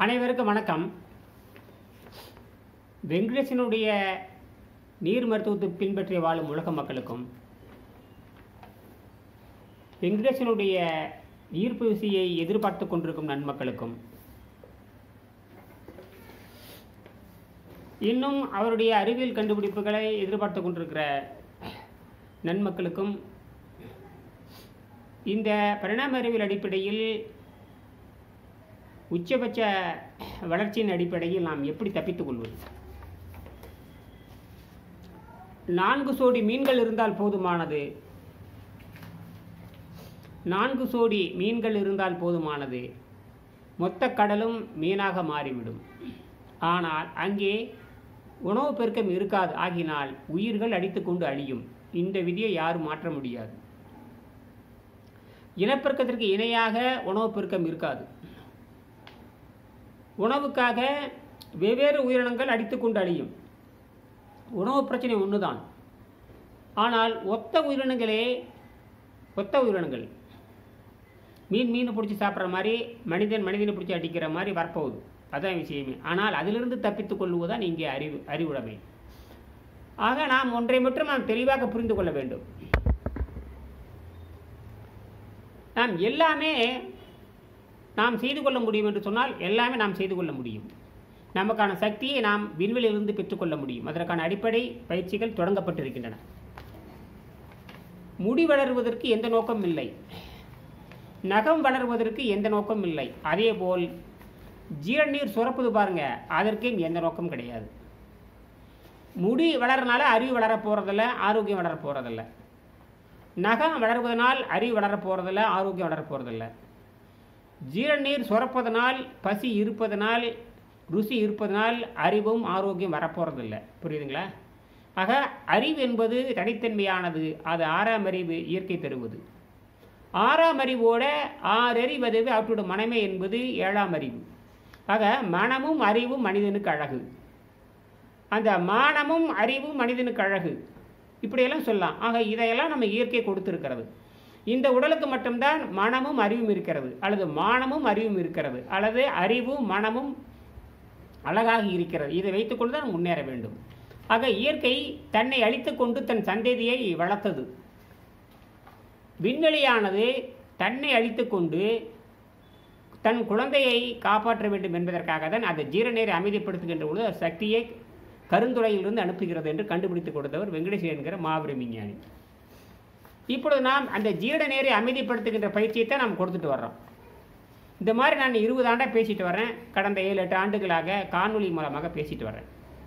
அனைவருக்கும் வணக்கம் வெங்கடேசனுடைய நீர் மருத்துவத்தை பின்பற்றி வாழும் உலக மக்களுக்கும் வெங்கடேசனுடைய ஈர்ப்பு விசையை எதிர்பார்த்து கொண்டிருக்கும் நன்மக்களுக்கும் இன்னும் அவருடைய அறிவியல் கண்டுபிடிப்புகளை எதிர்பார்த்து கொண்டிருக்கிற நன்மக்களுக்கும் இந்த பரிணாம அறிவியல் அடிப்படையில் உச்சபட்ச வளர்ச்சியின் அடிப்படையில் நாம் எப்படி தப்பித்துக் கொள்வது நான்கு சோடி மீன்கள் இருந்தால் போதுமானது நான்கு சோடி மீன்கள் இருந்தால் போதுமானது மொத்த கடலும் மீனாக மாறிவிடும் ஆனால் அங்கே உணவு பெருக்கம் இருக்காது ஆகினால் உயிர்கள் அடித்துக்கொண்டு அழியும் இந்த விதியை யாரும் மாற்ற முடியாது இனப்பெருக்கத்திற்கு இணையாக உணவு பெருக்கம் இருக்காது உணவுக்காக வெவ்வேறு உயிரினங்கள் அடித்துக்கொண்டு அழியும் உணவு பிரச்சனை ஒன்றுதான் ஆனால் ஒத்த உயிரினங்களே ஒத்த உயிரினங்கள் மீன் மீனை பிடிச்சி சாப்பிட்ற மாதிரி மனிதன் மனிதனை பிடிச்சி அடிக்கிற மாதிரி வரப்போகுது அதான் விஷயமே ஆனால் அதிலிருந்து தப்பித்துக் கொள்வதுதான் இங்கே அறிவு அறிவுடைமை ஆக நாம் ஒன்றை மட்டும் நாம் தெளிவாக புரிந்து கொள்ள வேண்டும் நாம் எல்லாமே நாம் செய்து கொள்ள முடியும் என்று சொன்னால் எல்லாமே நாம் செய்து கொள்ள முடியும் நமக்கான சக்தியை நாம் விண்வெளியிலிருந்து பெற்றுக்கொள்ள முடியும் அதற்கான அடிப்படை பயிற்சிகள் தொடங்கப்பட்டிருக்கின்றன முடி வளருவதற்கு எந்த நோக்கம் இல்லை நகம் வளர்வதற்கு எந்த நோக்கம் இல்லை அதேபோல் ஜீரநீர் சுரப்பது பாருங்க அதற்கும் எந்த நோக்கம் கிடையாது முடி வளரனால அறிவு வளர போகிறதில்ல ஆரோக்கியம் வளர போகிறதில்ல நகம் வளர்வதனால் அறிவு வளர போகிறதில்ல ஆரோக்கியம் வளர போகிறதில்ல ஜீரநீர் சுரப்பதனால் பசி இருப்பதனால் ருசி இருப்பதனால் அறிவும் ஆரோக்கியம் வரப்போகிறதில்ல புரியுதுங்களா ஆக அறிவு என்பது தனித்தன்மையானது அது ஆறாம் அறிவு இயற்கை தருவது ஆறாம் அறிவோட ஆறறிவது அவற்றோட மனமே என்பது ஏழாம் அறிவு ஆக மனமும் அறிவும் மனிதனுக்கு அழகு அந்த மானமும் அறிவும் மனிதனுக்கு அழகு இப்படியெல்லாம் சொல்லலாம் ஆக இதையெல்லாம் நம்ம இயற்கை கொடுத்துருக்கிறது இந்த உடலுக்கு மட்டும்தான் மனமும் அறிவும் இருக்கிறது அல்லது மானமும் அறிவும் இருக்கிறது அல்லது அறிவும் மனமும் அழகாக இருக்கிறது இதை வைத்துக்கொண்டு தான் முன்னேற வேண்டும் ஆக இயற்கை தன்னை அழித்துக்கொண்டு தன் சந்ததியை வளர்த்தது விண்வெளியானது தன்னை அழித்துக்கொண்டு தன் குழந்தையை காப்பாற்ற வேண்டும் என்பதற்காக தான் அந்த ஜீரநீரை அமைதிப்படுத்துகின்ற பொழுது அந்த சக்தியை கருந்துளையிலிருந்து அனுப்புகிறது என்று கண்டுபிடித்துக் கொடுத்தவர் வெங்கடேசன் என்கிற மாபெரும் விஞ்ஞானி இப்பொழுது நாம் அந்த ஜீரண நீரை அமைதிப்படுத்துகின்ற பயிற்சியை தான் நாம் கொடுத்துட்டு வர்றோம் இந்த மாதிரி நான் இருபது ஆண்டாக பேசிட்டு வரேன் கடந்த ஏழு எட்டு ஆண்டுகளாக காணொலி மூலமாக பேசிட்டு வரேன்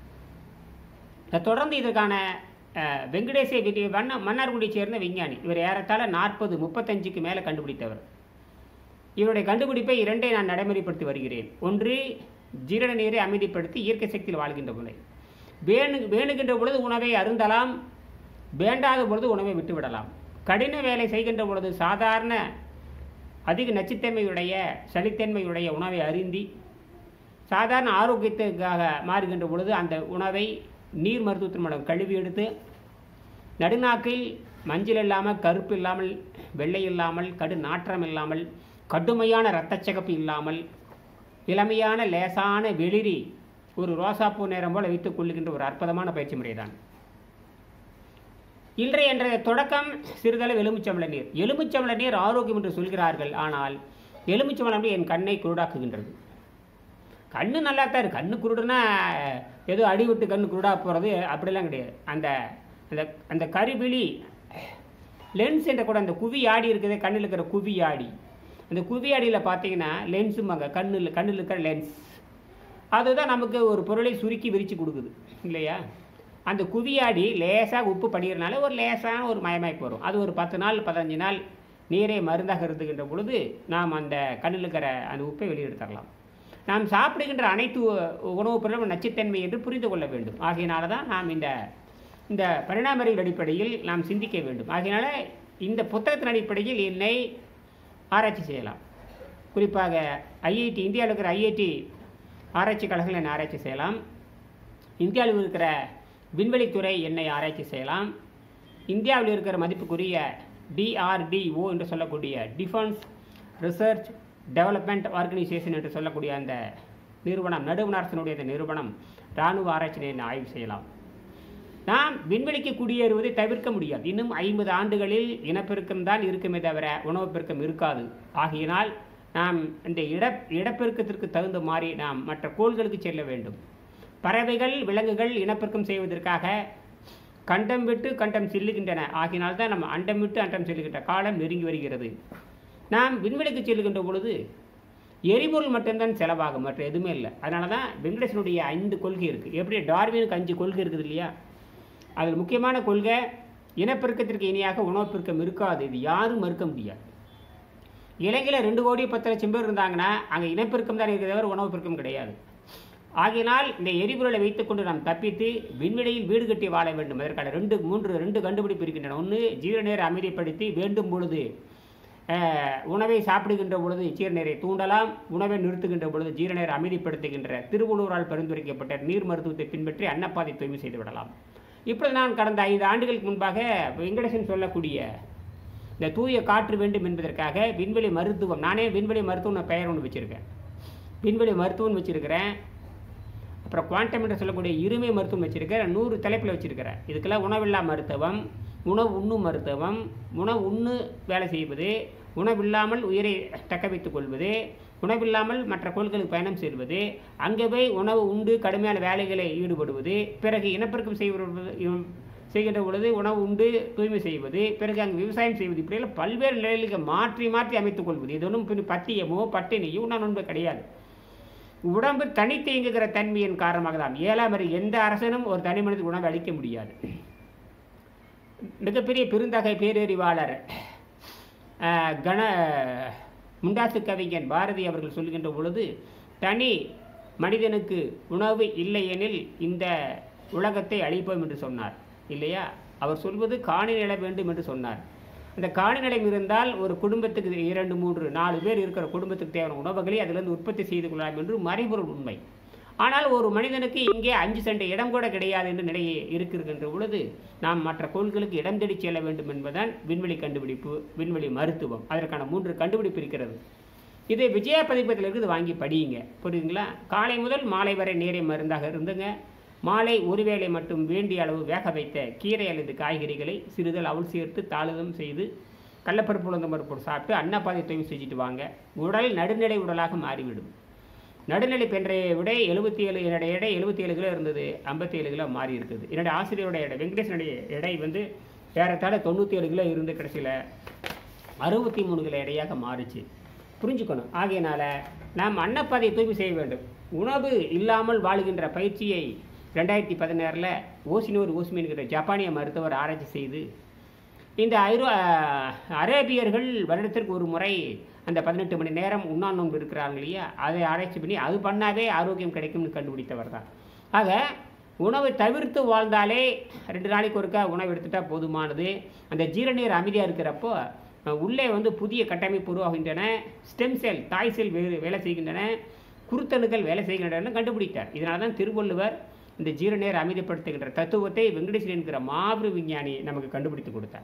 தொடர்ந்து இதற்கான வெங்கடேச விதி வண்ண மன்னார்குடியை சேர்ந்த விஞ்ஞானி இவர் ஏறத்தாழ நாற்பது முப்பத்தஞ்சுக்கு மேலே கண்டுபிடித்தவர் இவருடைய கண்டுபிடிப்பை இரண்டை நான் நடைமுறைப்படுத்தி வருகிறேன் ஒன்று ஜீரண நீரை அமைதிப்படுத்தி இயற்கை சக்தியில் வாழ்கின்ற முறை வேணு வேணுகின்ற பொழுது உணவை அருந்தலாம் வேண்டாத பொழுது உணவை விட்டுவிடலாம் கடின வேலை செய்கின்ற பொழுது சாதாரண அதிக நச்சுத்தன்மையுடைய சளித்தன்மையுடைய உணவை அருந்தி சாதாரண ஆரோக்கியத்துக்காக மாறுகின்ற பொழுது அந்த உணவை நீர் மருத்துவத்தின் மூலம் கழுவி எடுத்து நடுநாக்கில் மஞ்சள் இல்லாமல் கருப்பு இல்லாமல் வெள்ளை இல்லாமல் கடு நாற்றம் இல்லாமல் கடுமையான இரத்தச்சகப்பு இல்லாமல் இளமையான லேசான வெளிரி ஒரு ரோசாப்பூ நேரம் போல வைத்துக் கொள்ளுகின்ற ஒரு அற்புதமான பயிற்சி முறை தான் இன்றைய என்ற தொடக்கம் சிறிதளவு எலுமிச்சம்பள நீர் எலுமிச்சம்பள நீர் ஆரோக்கியம் என்று சொல்கிறார்கள் ஆனால் எலுமிச்சம்பளம் என் கண்ணை குருடாக்குகின்றது கண்ணு நல்லா தான் இருக்கு கண்ணு குருடுனா ஏதோ அடிவிட்டு கண்ணு குருடா போகிறது அப்படிலாம் கிடையாது அந்த அந்த அந்த கருவிழி லென்ஸ் என்ற கூட அந்த குவி ஆடி இருக்குது கண்ணில் இருக்கிற குவி ஆடி அந்த குவி ஆடியில் பார்த்தீங்கன்னா லென்ஸும்பாங்க கண்ணில் கண்ணில் இருக்கிற லென்ஸ் அதுதான் நமக்கு ஒரு பொருளை சுருக்கி விரித்து கொடுக்குது இல்லையா அந்த குவியாடி லேசாக உப்பு படிக்கிறனால ஒரு லேசான ஒரு மயமாய்ப்பு வரும் அது ஒரு பத்து நாள் பதினஞ்சு நாள் நீரை மருந்தாக இருந்துகின்ற பொழுது நாம் அந்த கண்ணில் இருக்கிற அந்த உப்பை வெளியெடுத்துடலாம் நாம் சாப்பிடுகின்ற அனைத்து உணவுப் பொருளும் நச்சுத்தன்மை என்று புரிந்து கொள்ள வேண்டும் ஆகையினால தான் நாம் இந்த இந்த பரிணாமறிவியல் அடிப்படையில் நாம் சிந்திக்க வேண்டும் ஆகையினால இந்த புத்தகத்தின் அடிப்படையில் என்னை ஆராய்ச்சி செய்யலாம் குறிப்பாக ஐஐடி இந்தியாவில் இருக்கிற ஐஐடி ஆராய்ச்சி கழகங்கள் என்னை ஆராய்ச்சி செய்யலாம் இந்தியாவில் இருக்கிற விண்வெளித்துறை என்னை ஆராய்ச்சி செய்யலாம் இந்தியாவில் இருக்கிற மதிப்புக்குரிய டிஆர்டிஓ என்று சொல்லக்கூடிய டிஃபென்ஸ் ரிசர்ச் டெவலப்மெண்ட் ஆர்கனைசேஷன் என்று சொல்லக்கூடிய அந்த நிறுவனம் நடுவணரசனுடைய இந்த நிறுவனம் இராணுவ ஆராய்ச்சி நிலையம் ஆய்வு செய்யலாம் நாம் விண்வெளிக்கு குடியேறுவதை தவிர்க்க முடியாது இன்னும் ஐம்பது ஆண்டுகளில் இனப்பெருக்கம் தான் இருக்குமே தவிர உணவுப் பெருக்கம் இருக்காது ஆகையினால் நாம் இந்த இட இடப்பெருக்கத்திற்கு தகுந்த மாதிரி நாம் மற்ற கோள்களுக்கு செல்ல வேண்டும் பறவைகள் விலங்குகள் இனப்பெருக்கம் செய்வதற்காக கண்டம் விட்டு கண்டம் செல்லுகின்றன ஆகினால் தான் நம்ம அண்டம் விட்டு அண்டம் செல்லுகின்ற காலம் நெருங்கி வருகிறது நாம் விண்வெளிக்கு செல்லுகின்ற பொழுது எரிபொருள் மட்டும்தான் செலவாகும் மற்ற எதுவுமே இல்லை அதனால தான் வெங்கடேசனுடைய ஐந்து கொள்கை இருக்குது எப்படி டார்வினுக்கு அஞ்சு கொள்கை இருக்குது இல்லையா அதில் முக்கியமான கொள்கை இனப்பெருக்கத்திற்கு இணையாக உணவுப் பெருக்கம் இருக்காது இது யாரும் மறுக்க முடியாது இலங்கையில் ரெண்டு கோடி பத்து லட்சம் பேர் இருந்தாங்கன்னா அங்கே இனப்பெருக்கம் தான் இருக்கிறத தவிர உணவு பெருக்கம் கிடையாது ஆகையினால் இந்த எரிபொருளை வைத்துக்கொண்டு நாம் தப்பித்து விண்வெளியில் வீடு கட்டி வாழ வேண்டும் அதற்கான ரெண்டு மூன்று ரெண்டு கண்டுபிடிப்பு இருக்கின்றன ஒன்று ஜீவநேர அமைதிப்படுத்தி வேண்டும் பொழுது அஹ், உணவை சாப்பிடுகின்ற பொழுது ஜீரநீரை தூண்டலாம் உணவை நிறுத்துகின்ற பொழுது ஜீரநீரை அமைதிப்படுத்துகின்ற திருவள்ளூரால் பரிந்துரைக்கப்பட்ட நீர் மருத்துவத்தை பின்பற்றி அன்னப்பாதை தூய்மை செய்து விடலாம் இப்பொழுது நான் கடந்த ஐந்து ஆண்டுகளுக்கு முன்பாக வெங்கடேசன் சொல்லக்கூடிய இந்த தூய காற்று வேண்டும் என்பதற்காக விண்வெளி மருத்துவம் நானே விண்வெளி மருத்துவம் பெயர் ஒன்று வச்சுருக்கேன் விண்வெளி மருத்துவம் வச்சுருக்கிறேன் அப்புறம் குவாண்டம் என்று சொல்லக்கூடிய இருமை மருத்துவம் வச்சிருக்கிறேன் நூறு தலைப்பில் வச்சிருக்கிறேன் இதுக்கெல்லாம் உணவில்லா மருத்துவம் உணவு உண்ணும் மருத்துவம் உணவு உண்ணு வேலை செய்வது உணவில்லாமல் உயிரை தக்க வைத்துக் கொள்வது உணவில்லாமல் மற்ற கோள்களுக்கு பயணம் செய்வது அங்கே போய் உணவு உண்டு கடுமையான வேலைகளை ஈடுபடுவது பிறகு இனப்பெருக்கம் செய்வது செய்கின்ற பொழுது உணவு உண்டு தூய்மை செய்வது பிறகு அங்கு விவசாயம் செய்வது இப்படியெல்லாம் பல்வேறு நிலைகளுக்கு மாற்றி மாற்றி அமைத்துக் கொள்வது இது ஒன்றும் பின் பத்தியமோ பட்டினியோ நான் ஒன்று கிடையாது உடம்பு தனித்து இயங்குகிற தன்மையின் காரணமாக தான் ஏழாம் அறிவு எந்த அரசனும் ஒரு தனி மனிதனுக்கு உணவு அளிக்க முடியாது மிகப்பெரிய பெருந்தகை பேரறிவாளர் அஹ், கண முண்டாசு கவிஞன் பாரதி அவர்கள் சொல்லுகின்ற பொழுது தனி மனிதனுக்கு உணவு இல்லையெனில் இந்த உலகத்தை அழிப்போம் என்று சொன்னார் இல்லையா அவர் சொல்வது காணி நில வேண்டும் என்று சொன்னார் அந்த காணி நிலம் இருந்தால் ஒரு குடும்பத்துக்கு இரண்டு மூன்று நாலு பேர் இருக்கிற குடும்பத்துக்கு தேவையான உணவுகளை அதிலிருந்து உற்பத்தி செய்து கொள்ளலாம் என்று மறைபொருள் உண்மை ஆனால் ஒரு மனிதனுக்கு இங்கே அஞ்சு சென்ட் இடம் கூட கிடையாது என்று நிலை இருக்கின்ற பொழுது நாம் மற்ற கோள்களுக்கு இடம் தேடி செல்ல வேண்டும் என்பதுதான் விண்வெளி கண்டுபிடிப்பு விண்வெளி மருத்துவம் அதற்கான மூன்று கண்டுபிடிப்பு இருக்கிறது இதை விஜயா பதிப்பத்தில் இருக்குது வாங்கி படியுங்க புரியுதுங்களா காலை முதல் மாலை வரை நேரை மருந்தாக இருந்துங்க மாலை ஒருவேளை மட்டும் வேண்டிய அளவு வேக வைத்த கீரை அல்லது காய்கறிகளை சிறிதல் அவள் சேர்த்து தாளிதம் செய்து கடலப்பருப்பு உளுந்த பருப்பு சாப்பிட்டு அன்னப்பாதை தூய்மை செஞ்சுட்டு வாங்க உடல் நடுநிலை உடலாக மாறிவிடும் நடுநிலை பென்ற விட எழுபத்தி ஏழு என்னுடைய எடை எழுபத்தி ஏழு கிலோ இருந்தது ஐம்பத்தி ஏழு கிலோ மாறி இருக்குது என்னுடைய ஆசிரியருடைய எடை வெங்கடேசனுடைய எடை வந்து ஏறத்தாழ தொண்ணூற்றி ஏழு கிலோ இருந்து கடைசியில் அறுபத்தி மூணு கிலோ எடையாக மாறுச்சு புரிஞ்சுக்கணும் ஆகையினால நாம் அன்னப்பாதையை தூய்மை செய்ய வேண்டும் உணவு இல்லாமல் வாழுகின்ற பயிற்சியை ரெண்டாயிரத்தி பதினாறில் ஓசினோர் ஓஸ்மி என்கிற ஜப்பானிய மருத்துவர் ஆராய்ச்சி செய்து இந்த ஐரோ அஹ், அரேபியர்கள் வருடத்திற்கு ஒரு முறை அந்த பதினெட்டு மணி நேரம் உண்ணா நோன்பு இருக்கிறாங்க இல்லையா அதை ஆராய்ச்சி பண்ணி அது பண்ணாவே ஆரோக்கியம் கிடைக்கும்னு கண்டுபிடித்தவர் தான் ஆக உணவை தவிர்த்து வாழ்ந்தாலே ரெண்டு நாளைக்கு ஒருக்கா உணவு எடுத்துட்டா போதுமானது அந்த ஜீரநீர் அமைதியாக இருக்கிறப்போ அஹ், உள்ளே வந்து புதிய கட்டமைப்பு உருவாகின்றன ஸ்டெம் செல் தாய் செல் வே- வேலை செய்கின்றன குருத்தணுக்கள் வேலை செய்கின்றன கண்டுபிடித்தார் இதனால தான் திருவள்ளுவர் இந்த ஜீரநீர் அமைதிப்படுத்துகின்ற தத்துவத்தை வெங்கடேசன் என்கிற மாபெரும் விஞ்ஞானி நமக்கு கண்டுபிடித்து கொடுத்தார்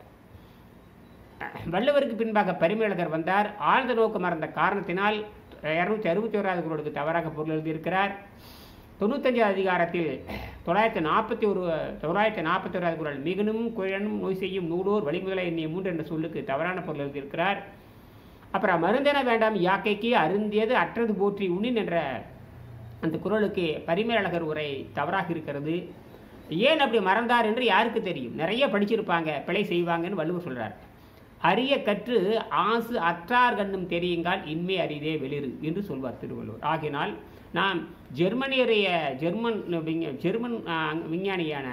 வள்ளுவருக்கு பின்பாக பரிமேலகர் வந்தார் ஆழ்ந்த நோக்கு மறந்த காரணத்தினால் இரநூத்தி அறுபத்தி ஓராவது குரலுக்கு தவறாக பொருள் எழுதியிருக்கிறார் தொண்ணூத்தஞ்சாவது அதிகாரத்தில் தொள்ளாயிரத்தி நாற்பத்தி ஒரு தொள்ளாயிரத்தி நாற்பத்தி ஓராவது குரல் மிகுனும் குழனும் நோய் செய்யும் நூலோர் வழிமுதலை எண்ணிய மூன்று என்ற சொல்லுக்கு தவறான பொருள் எழுதியிருக்கிறார் அப்புறம் மருந்தென வேண்டாம் யாக்கைக்கு அருந்தியது அற்றது போற்றி உண்ணின் என்ற அந்த குரலுக்கு பரிமேலழகர் உரை தவறாக இருக்கிறது ஏன் அப்படி மறந்தார் என்று யாருக்கு தெரியும் நிறைய படிச்சிருப்பாங்க பிழை செய்வாங்கன்னு வள்ளுவர் சொல்றார் அரிய கற்று ஆசு அற்றார் கண்ணும் தெரியுங்கால் இன்மை அரிதே வெளிறு என்று சொல்வார் திருவள்ளுவர் ஆகினால் நாம் ஜெர்மனியரைய ஜெர்மன் விஞ்ஞ- ஜெர்மன் ஆ, விஞ்ஞானியான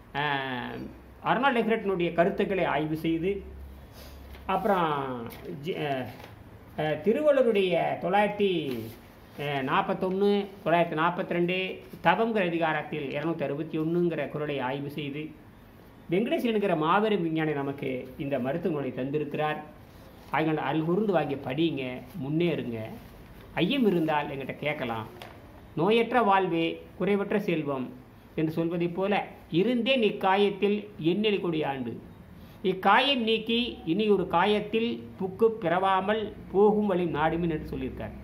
அர்னால்ட் டெக்ரட்டினுடைய கருத்துக்களை ஆய்வு செய்து அப்புறம் ஜி- அஹ், அஹ், திருவள்ளுவருடைய தொள்ளாயிரத்தி நாற்பத்தொன்று தொள்ளாயிரத்தி நாற்பத்தி ரெண்டு தவங்கிற அதிகாரத்தில் இரநூத்தி அறுபத்தி ஒன்றுங்கிற குரலை ஆய்வு செய்து வெங்கடேசன் என்கிற மாபெரும் விஞ்ஞானி நமக்கு இந்த மருத்துவ நூலை தந்திருக்கிறார் அதனால் அருள் கூர்ந்து வாங்கி படிங்க முன்னேறுங்க ஐயம் இருந்தால் எங்கிட்ட கேட்கலாம் நோயற்ற வாழ்வே குறைவற்ற செல்வம் என்று சொல்வதைப் போல இருந்தேன் இக்காயத்தில் எண்ணெளி கொடி ஆண்டு இக்காயம் நீக்கி இனி ஒரு காயத்தில் புக்கு பிறவாமல் போகும் வழி நாடுமின் என்று சொல்லியிருக்கார்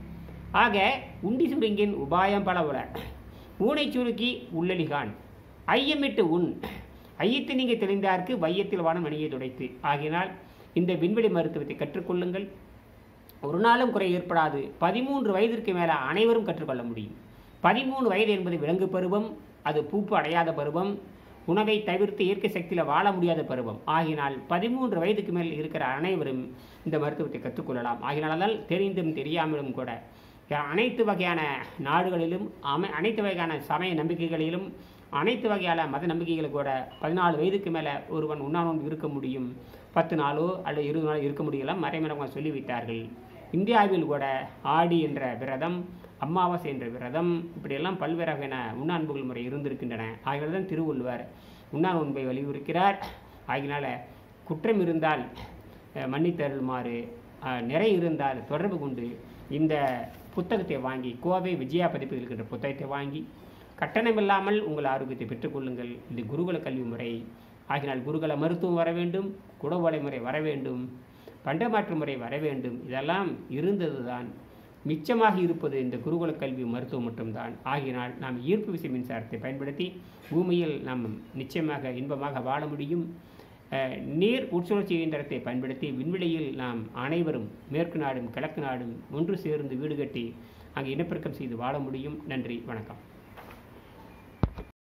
ஆக உண்டி சுருங்கின் உபாயம் பல உல ஊனை சுருக்கி உள்ளலிகான் ஐயமிட்டு உண் ஐயத்து நீங்கள் தெளிந்தார்க்கு வையத்தில் வானம் மணியை துடைத்து ஆகினால் இந்த விண்வெளி மருத்துவத்தை கற்றுக்கொள்ளுங்கள் ஒரு நாளும் குறை ஏற்படாது பதிமூன்று வயதிற்கு மேலே அனைவரும் கற்றுக்கொள்ள முடியும் பதிமூணு வயது என்பது விலங்கு பருவம் அது பூப்பு அடையாத பருவம் உணவை தவிர்த்து இயற்கை சக்தியில் வாழ முடியாத பருவம் ஆகினால் பதிமூன்று வயதுக்கு மேல் இருக்கிற அனைவரும் இந்த மருத்துவத்தை கற்றுக்கொள்ளலாம் ஆகினால் தான் தெரிந்தும் தெரியாமலும் கூட அனைத்து வகையான நாடுகளிலும் அமை அனைத்து வகையான சமய நம்பிக்கைகளிலும் அனைத்து வகையான மத நம்பிக்கைகள் கூட பதினாலு வயதுக்கு மேலே ஒருவன் உண்ணாநோன்பு இருக்க முடியும் பத்து நாளோ அல்லது இருபது நாளோ இருக்க முடியலாம் மறைமுகமாக சொல்லிவிட்டார்கள் இந்தியாவில் கூட ஆடி என்ற விரதம் அமாவாசை என்ற விரதம் இப்படியெல்லாம் பல்வேறு வகையான உண்ணான்புகள் முறை இருந்திருக்கின்றன ஆகினால தான் திருவள்ளுவர் உண்ணா நோன்பை வலியுறுக்கிறார் ஆகினால குற்றம் இருந்தால் அஹ், மன்னித்தருளுமாறு அஹ், நிறை இருந்தால் தொடர்பு கொண்டு இந்த புத்தகத்தை வாங்கி கோவை விஜயா பதிப்பில் இருக்கின்ற புத்தகத்தை வாங்கி கட்டணமில்லாமல் உங்கள் ஆரோக்கியத்தை பெற்றுக்கொள்ளுங்கள் இது குருகுல கல்வி முறை ஆகினால் குருகுல மருத்துவம் வர வேண்டும் குடவோலை முறை வர வேண்டும் பண்டமாற்று முறை வர வேண்டும் இதெல்லாம் இருந்தது தான் மிச்சமாக இருப்பது இந்த குருகுல கல்வி மருத்துவம் மட்டும்தான் ஆகினால் நாம் ஈர்ப்பு விசை மின்சாரத்தை பயன்படுத்தி பூமியில் நாம் நிச்சயமாக இன்பமாக வாழ முடியும் அஹ், நீர் உட்சுழற்சி இயந்திரத்தை பயன்படுத்தி விண்வெளியில் நாம் அனைவரும் மேற்கு நாடும் கிழக்கு நாடும் ஒன்று சேர்ந்து வீடு கட்டி அங்கே இனப்பெருக்கம் செய்து வாழ முடியும் நன்றி வணக்கம்